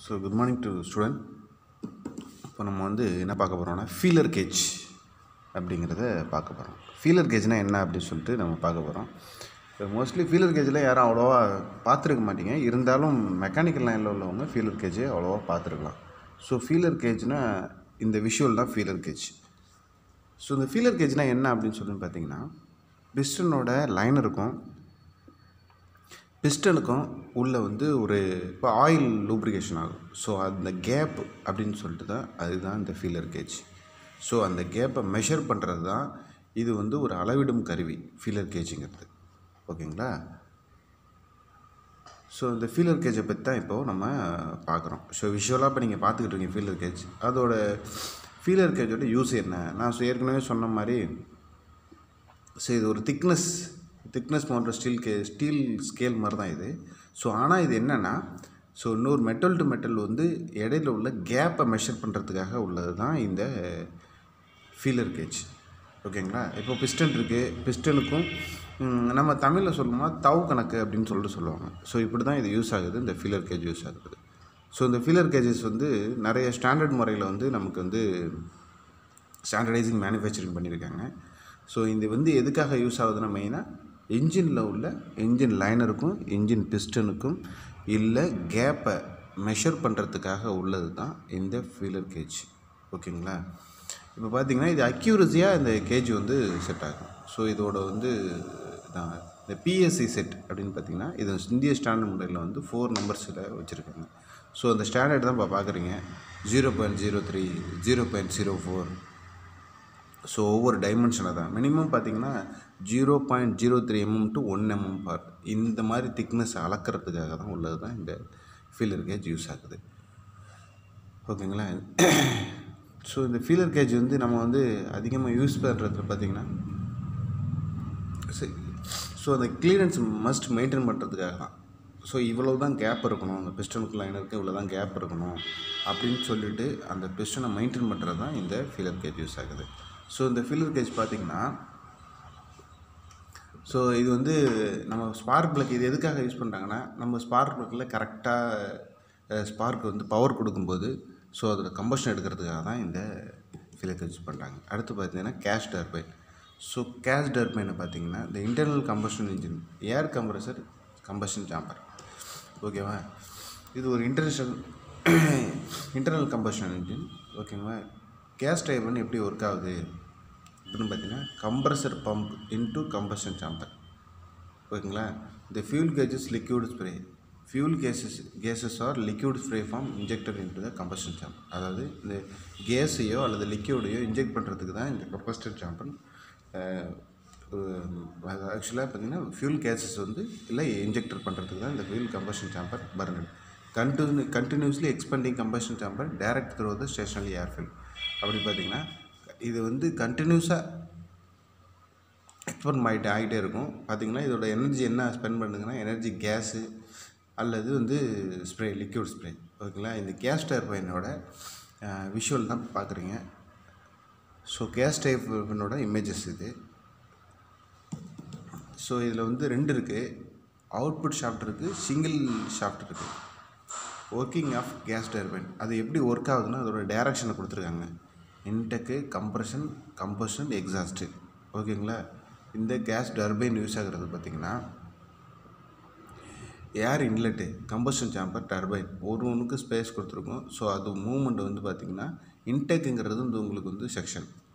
so good morning to student இப்போ நம்ம வந்து என்ன பார்க்க போகிறோம்னா ஃபீலர் கேஜ் அப்படிங்கிறத பார்க்க போகிறோம் ஃபீலர் கேஜ்னால் என்ன அப்படின்னு சொல்லிட்டு நம்ம பார்க்க போகிறோம் இப்போ மோஸ்ட்லி ஃபீலர் கேஜில் யாரும் அவ்வளோவா பார்த்துருக்க மாட்டீங்க இருந்தாலும் மெக்கானிக்கல் லைனில் உள்ளவங்க ஃபீலர் கேஜை அவ்வளோவா பார்த்துருக்கலாம் ஸோ ஃபீலர் கேஜ்னால் இந்த விஷுவல் தான் ஃபீலர் கேஜ் ஸோ இந்த ஃபீலர் கேஜ்னால் என்ன அப்படின்னு சொல்லி பார்த்தீங்கன்னா பிஸ்டனோட லைன் இருக்கும் பிஸ்டனுக்கும் உள்ளே வந்து ஒரு இப்போ ஆயில் லூப்ரிகேஷன் ஆகும் ஸோ அந்த கேப் அப்படின்னு சொல்லிட்டு தான் அதுதான் இந்த ஃபீலர் கேஜ் ஸோ அந்த கேப்பை மெஷர் பண்ணுறது தான் இது வந்து ஒரு அளவிடும் கருவி ஃபீலர் கேஜுங்கிறது ஓகேங்களா ஸோ இந்த ஃபீலர் கேஜை பற்றி தான் இப்போது நம்ம பார்க்குறோம் ஸோ விஷுவலாக இப்போ நீங்கள் பார்த்துக்கிட்டு இருக்கீங்க ஃபீலர் கேஜ் அதோட ஃபீலர் கேஜோட யூஸ் என்ன நான் ஏற்கனவே சொன்ன மாதிரி ஸோ இது ஒரு திக்னஸ் திக்னஸ் போன்ற ஸ்டீல் கே ஸ்டீல் ஸ்கேல் மாதிரி தான் இது ஸோ ஆனால் இது என்னென்னா ஸோ இன்னொரு மெட்டல் டு மெட்டல் வந்து இடையில உள்ள கேப்பை மெஷர் பண்ணுறதுக்காக உள்ளது தான் இந்த ஃபீலர் கேஜ் ஓகேங்களா இப்போ பிஸ்டன் இருக்குது பிஸ்டனுக்கும் ம், நம்ம தமிழில் சொல்லணும்னா தவு கணக்கு அப்படின்னு சொல்லிட்டு சொல்லுவாங்க ஸோ இப்படி தான் இது யூஸ் ஆகுது இந்த ஃபீலர் கேஜ் யூஸ் ஆகுது ஸோ இந்த ஃபீலர் கேஜஸ் வந்து நிறைய ஸ்டாண்டர்ட் முறையில் வந்து நமக்கு வந்து ஸ்டாண்டர்டைசிங் மேனுஃபேக்சரிங் பண்ணியிருக்காங்க ஸோ இது வந்து எதுக்காக யூஸ் ஆகுதுன்னா மெயினாக இன்ஜினில் உள்ள இன்ஜின் லைனருக்கும் இன்ஜின் பிஸ்டனுக்கும் இல்லை கேப்பை மெஷர் பண்ணுறதுக்காக உள்ளது தான் இந்த ஃபீலர் கேஜ் ஓகேங்களா இப்போ பார்த்தீங்கன்னா இது அக்யூரஸியாக இந்த கேஜ் வந்து செட் ஆகும் ஸோ இதோட வந்து தான் இந்த பிஎஸ்சி செட் அப்படின்னு பார்த்தீங்கன்னா இது இந்திய ஸ்டாண்டர்ட் முறையில் வந்து ஃபோர் நம்பர்ஸில் வச்சுருக்காங்க ஸோ அந்த ஸ்டாண்டர்ட் தான் இப்போ பார்க்குறீங்க zero point zero three zero point zero four so ஒவ்வொரு டைமென்ஷனாக தான் மினிமம் பார்த்தீங்கன்னா zero point zero three mm to one mm பார் இந்த மாதிரி திக்னஸ் அளக்கிறதுக்காக தான் உள்ளது தான் இந்த ஃபீலர் கேஜ் யூஸ் ஆகுது ஓகேங்களா ஸோ இந்த ஃபீலர் கேஜ் வந்து நம்ம வந்து அதிகமாக யூஸ் பண்ணுறதுல பார்த்தீங்கன்னா சரி ஸோ அந்த கிளியரன்ஸ் மஸ்ட் மெயின்டைன் பண்ணுறதுக்காக தான் ஸோ இவ்வளோ தான் கேப் இருக்கணும் அந்த பிஸ்டனுக்கு லைனருக்கு இவ்வளோ தான் கேப் இருக்கணும் அப்படின்னு சொல்லிட்டு அந்த பிஸ்டனை மெயின்டைன் பண்ணுறது தான் இந்த ஃபீலர் கேஜ் யூஸ் ஆகுது ஸோ இந்த ஃபீலர் கேஜ் பார்த்திங்கன்னா ஸோ இது வந்து நம்ம ஸ்பார்க் பிளக் இது எதுக்காக யூஸ் பண்ணுறாங்கன்னா நம்ம ஸ்பார்க் பிளக்கில் கரெக்டாக ஸ்பார்க் வந்து பவர் கொடுக்கும்போது ஸோ அதோட கம்பஷன் எடுக்கிறதுக்காக தான் இந்த ஃபிலக் யூஸ் பண்ணுறாங்க அடுத்து பார்த்தீங்கன்னா கேஷ் டர்பைன் ஸோ கேஷ் டர்பைனை பார்த்தீங்கன்னா இந்த internal combustion engine air compressor combustion chamber ஓகேவா இது ஒரு இன்டர்நேஷனல் இன்டர்னல் கம்பஷன் இன்ஜின் ஓகேவா கேஸ் டர்பைன் எப்படி ஒர்க் ஆகுது அப்படின்னு பார்த்தீங்கன்னா compressor pump into combustion chamber ஓகேங்களா இந்த fuel gases liquid spray fuel gases gases are liquid spray form injector into the combustion chamber அதாவது இந்த கேஸையோ அல்லது லிக்யூடையோ இன்ஜெக்ட் பண்ணுறதுக்கு தான் இந்த கம்பஸ்டர் சாம்பர் ஆக்சுவலாக பார்த்தீங்கன்னா ஃபியூல் கேஸஸ் வந்து இல்லை இன்ஜெக்டர் பண்ணுறதுக்கு தான் இந்த fuel combustion chamber burnt continue continuously expanding combustion chamber direct through the stationary airfoil அப்படி பார்த்தீங்கன்னா இது வந்து கண்டினியூஸாக எக்ஸ்பெண்ட் ஆகிட்டே ஆகிட்டே இருக்கும் பார்த்தீங்கன்னா இதோட எனர்ஜி என்ன ஸ்பெண்ட் பண்ணுங்கன்னா எனர்ஜி கேஸு அல்லது வந்து ஸ்ப்ரே லிக்யூட் ஸ்ப்ரே ஓகேங்களா இந்த கேஸ் டர்பைனோட விஷுவல் தான் பார்க்குறீங்க ஸோ கேஸ் டர்பைனோட இமேஜஸ் இது ஸோ இதில் வந்து ரெண்டு இருக்குது அவுட்புட் ஷாஃப்ட் இருக்குது சிங்கிள் ஷாஃப்ட் இருக்குது ஒர்க்கிங் ஆஃப் கேஸ் டர்பைன் அது எப்படி ஒர்க் ஆகுதுன்னா அதோட டைரக்ஷனை கொடுத்துருக்காங்க இன்டெக்கு கம்ப்ரஷன் கம்பஷன் எக்ஸாஸ்ட்டு ஓகேங்களா இந்த கேஸ் டர்பைன் யூஸ் ஆகுறது பார்த்திங்கன்னா air inlet combustion chamber turbine ஒரு ஒன்றுக்கு ஸ்பேஸ் கொடுத்துருக்கோம் ஸோ அது மூமெண்ட் வந்து பார்த்திங்கன்னா இன்டெக்குங்கிறது வந்து உங்களுக்கு வந்து செக்ஷன்